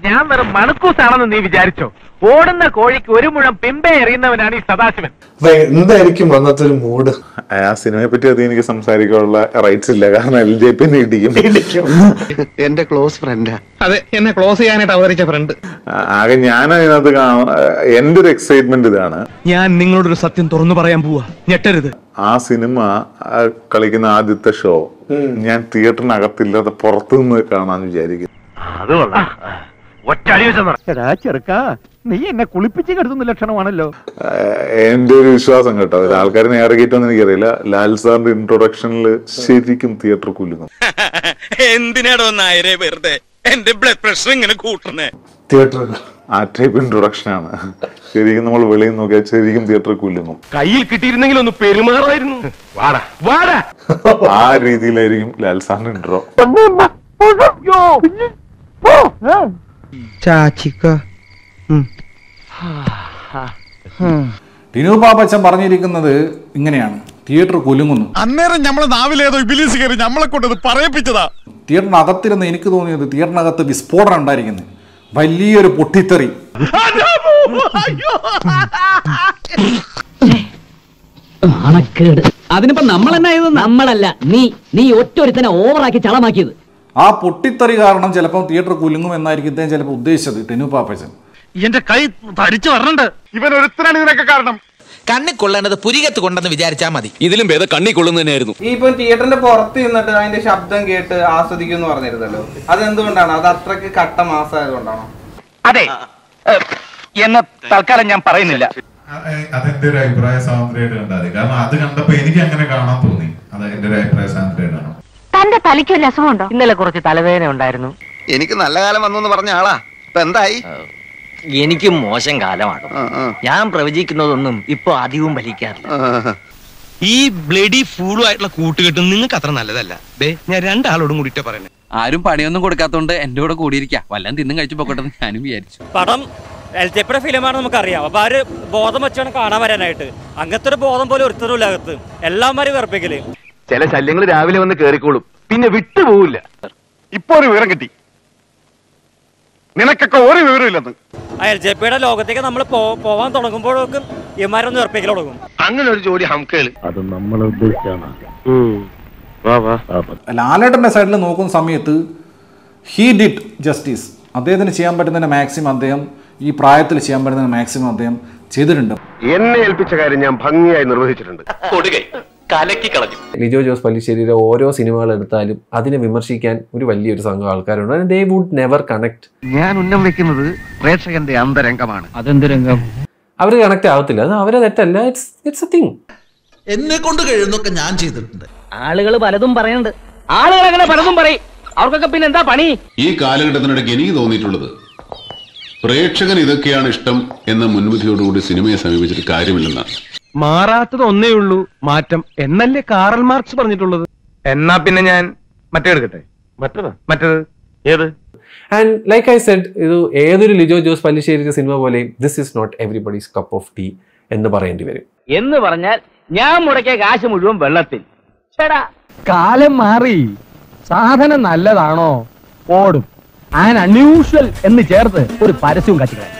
ഞാൻ വെറും മണക്കൂസാണെന്ന് നീ വിചാരിച്ചോ ഓടുന്ന കോഴിക്ക് ഒരു മുഴം പിമ്പെ എറിയുന്നവനാണ് ഈ സദാശിവൻ അപ്പൊ എന്തായിരിക്കും അന്നത്തെ ഒരു മൂഡ് ആ സിനിമയെ പറ്റി അധികം എനിക്ക് സംസാരിക്കാനുള്ള റൈറ്റ്സ് ഇല്ല കാരണം എൽ ജെ പി ഇടിക്കും എന്റെ ക്ലോസ് ഫ്രണ്ടാ അതെ എന്നെ ക്ലോസ് ചെയ്യാനായിട്ട് അവതരിച്ച ഫ്രണ്ട് ആ- ആകെ ഞാൻ അതിനകത്ത് കാണാൻ എന്റെ ഒരു എക്സൈറ്റ്മെന്റ് ഇതാണ് ഞാൻ നിങ്ങളോടൊരു സത്യം തുറന്നു പറയാൻ പോവാ ഞെട്ടരുത് ആ സിനിമ ആ കളിക്കുന്ന ആദ്യത്തെ ഷോ ഞാൻ തിയേറ്ററിനകത്തില്ലാതെ പുറത്തുനിന്ന് കാണാന്ന് വിചാരിക്കും അത് കൊള്ളാം ഒറ്റ അടി വെച്ചെന്ന് എടാ ചെറുക്കാ നീ എന്നെ കുളിപ്പിച്ച് കെടുത്തുന്ന ലക്ഷണമാണല്ലോ ആ, എന്റെ ഒരു വിശ്വാസം കേട്ടോ ഇത് ആൾക്കാരെ ഇറങ്ങിയിട്ടൊന്നും എനിക്കറിയില്ല ലാൽ സാറിന്റെ ഇൻട്രൊഡക്ഷനിൽ ശരിക്കും തിയേറ്റർ കുലുങ്ങും എന്തിനാടോ നായരെ വെറുതെ എന്റെ ബ്ലഡ് പ്രഷർ ഇങ്ങനെ കൂട്ടണേ തിയേറ്ററിൽ ആ ടൈപ്പ് ഇൻട്രൊഡക്ഷൻ ആണ് ശരിക്കും നമ്മൾ വെളിയിൽ നോക്കിയാൽ ശരിക്കും തിയേറ്റർ കുലുങ്ങും കയ്യിൽ കിട്ടിയിരുന്നെങ്കിൽ ഒന്ന് പെരുമാറായിരുന്നു വാടാ വാടാ ആ രീതിയിലായിരിക്കും ലാൽ സാറിന്റെ ഇൻട്രോ ടിനു പാപ്പച്ചൻ പറഞ്ഞിരിക്കുന്നത് ഇങ്ങനെയാണ് തിയേറ്റർ കുലുങ്ങുന്നു അന്നേരം നമ്മളെ നാവിലേതോ ഇബിലീസ് കയറി നമ്മളെ കൊണ്ടത് പറയിപ്പിച്ചതാ തിയേറ്ററിനകത്തിരുന്ന് എനിക്ക് തോന്നിയത് തിയേറ്ററിനകത്ത് വിസ്ഫോടനം ഉണ്ടായിരിക്കുന്നത് വലിയൊരു പൊട്ടിത്തെറി അതിനിപ്പോ നമ്മൾ എന്നാ നമ്മളല്ല നീ നീ ഒറ്റൊരുത്തനെ ഓവറാക്കി ചളമാക്കിയത് ആ പൊട്ടിത്തെറി കാരണം ചിലപ്പോൾ തിയേറ്റർ കുലുങ്ങും എന്നായിരിക്കും ഇദ്ദേഹം ചിലപ്പോൾ ഉദ്ദേശിച്ചത് ടിനു പാപ്പച്ചൻ എന്റെ കൈ തരിച്ചു വരണുണ്ട് ഇവൻ ഒരുത്തനാണ് ഇതിനൊക്കെ കാരണം കണ്ണി കൊള്ളേണ്ടത് പുരികത്ത് കൊണ്ടെന്ന് വിചാരിച്ചാ മതി ഇതിലും ഭേദം കണ്ണി കൊള്ളുന്നതന്നെയായിരുന്നു ഈ ഇപ്പൊ തിയേറ്ററിന്റെ പുറത്ത് നിന്നിട്ട് അതിന്റെ ശബ്ദം കേട്ട് ആസ്വദിക്കും എന്ന് പറഞ്ഞിരുന്നല്ലോ അതെന്തുകൊണ്ടാണ് അത് അത്രക്ക് കട്ട മാസമായതുകൊണ്ടാണോ അതെ എന്ന് തൽക്കാലം ഞാൻ പറയുന്നില്ല അതെന്റെ ഒരു അഭിപ്രായ സ്വാതന്ത്ര്യമായിട്ട് കണ്ടാൽ മതി കാരണം അത് കണ്ടപ്പോ എനിക്ക് അങ്ങനെ കാണാൻ തോന്നി അത് എന്റെ ഒരു അഭിപ്രായ സ്വാതന്ത്ര്യമായിട്ടാണ് തന്റെ തലയ്ക്ക് വല്ല അസുഖമുണ്ടോ ഇന്നലെ കുറച്ച് തലവേദന ഉണ്ടായിരുന്നു എനിക്ക് നല്ല കാലം വന്നു എന്ന് പറഞ്ഞ ആളാ ഇപ്പൊ എന്തായി എനിക്കും മോശം കാലമാണ് ഞാൻ പ്രവചിക്കുന്നതൊന്നും ഇപ്പൊ അധികവും ഫലിക്കാറില്ല ഈ ബ്ലഡി ഫൂളും ആയിട്ടുള്ള കൂട്ടുകെട്ടും നിങ്ങൾക്ക് അത്ര നല്ലതല്ല ദേ ഞാൻ രണ്ടാളോടും കൂടിയിട്ട് പറയുന്നത് ആരും പണിയൊന്നും കൊടുക്കാത്തോണ്ട് എന്റെ കൂടെ കൂടിയിരിക്കാം വല്ലതും തിന്നും കഴിച്ചു പോക്കട്ടെ എന്ന് ഞാനും വിചാരിച്ചു പടം എൽ ജെപ്പിയുടെ ഫിലിമാണ് നമുക്കറിയാം അപ്പൊ ആര് ബോധം വെച്ചാണ് കാണാൻ വരാനായിട്ട് അങ്ങനത്തെ ഒരു ബോധം പോലെ ഒരുത്തരും അകത്ത് എല്ലാമാരും വെറുപ്പിക്കല് ചില ശല്യങ്ങൾ രാവിലെ വന്ന് കേറിക്കോളും പിന്നെ വിട്ടുപോവില്ല ഇപ്പൊ ഒരു വിവരം കിട്ടി നിനക്കൊക്കെ ഒരു വിവരം ഇല്ലെന്ന് ആ എൽ ജെ പിയുടെ ലോകത്തേക്ക് നമ്മൾ പോവാൻ തുടങ്ങുമ്പോഴേക്കും ഇമാരൊന്ന് വെറുപ്പിക്കൽ തുടങ്ങും അങ്ങനെ ഒരു ജോലി ഹംകേള് ലാലേട്ടന്റെ സൈഡിൽ നോക്കുന്ന സമയത്ത് ഹീ ഡിഡ് ജസ്റ്റിസ് അദ്ദേഹത്തിന് ചെയ്യാൻ പറ്റുന്നതിന്റെ മാക്സിമം അദ്ദേഹം ഈ പ്രായത്തിൽ ചെയ്യാൻ പറ്റുന്നതിന് മാക്സിമം അദ്ദേഹം ചെയ്തിട്ടുണ്ട് എന്നെ ഏൽപ്പിച്ച കാര്യം ഞാൻ ഭംഗിയായി നിർവഹിച്ചിട്ടുണ്ട് കൊടുകൈ കലക്കി കളഞ്ഞു ലിജോ ജോസ് പല്ലിശ്ശേരിയുടെ ഓരോ സിനിമകൾ എടുത്താലും അതിനെ വിമർശിക്കാൻ ഒരു വലിയൊരു സംഘം ആൾക്കാരുണ്ട് ദേ വുഡ് നെവർ കണക്ട് ഞാൻ ഉന്നം വെക്കുന്നത് പ്രേക്ഷകന്റെ അന്തരംഗമാണ് അതെന്ത് രംഗം അവർ കണക്ട് ആവത്തില്ല അത് അവരെ തെറ്റല്ല ഇറ്റ്സ് ഇറ്റ്സ് എ തിങ് എന്നെ കൊണ്ട് കഴിയുന്നൊക്കെ ഞാൻ ചെയ്തിട്ടുണ്ട് ആളുകൾ പലതും പറയുന്നുണ്ട് ആളുകൾ അങ്ങനെ പലതും പറയും അവർക്കൊക്കെ പിന്നെ എന്താ പണി ഈ കാലഘട്ടത്തിനിടയ്ക്ക് എനിക്ക് തോന്നിയിട്ടുള്ളത് പ്രേക്ഷകൻ ഇതൊക്കെയാണ് ഇഷ്ടം എന്ന മുൻവിധിയോടുകൂടി സിനിമയെ സമീപിച്ചിട്ട് കാര്യമില്ലെന്നാണ് മാറാത്തത് ഒന്നേ ഉള്ളൂ മാറ്റം എന്നല്ലേ കാറൽ മാർക്സ് പറഞ്ഞിട്ടുള്ളത് എന്നാ പിന്നെ ഞാൻ മറ്റേ എടുക്കട്ടെ മറ്റേത് മറ്റേത് ഏത് ആൻഡ് ലൈക്ക് ഐ സെഡ് ഇത് ഏതൊരു ലിജോ ജോസ് പല്ലിശ്ശേരിയുടെ സിനിമ പോലെയും this is not everybody's cup of tea എന്ന് പറയേണ്ടി വരും എന്ന് പറഞ്ഞാൽ ഞാൻ മുടക്കിയ കാശ് മുഴുവൻ വെള്ളത്തിൽ ചേടാ കാലം മാറി സാധനം നല്ലതാണോ ഓടും ആൻ അൺയൂഷ്വൽ എന്ന് ചേർത്ത് ഒരു പരസ്യവും കത്തിക്കളയാം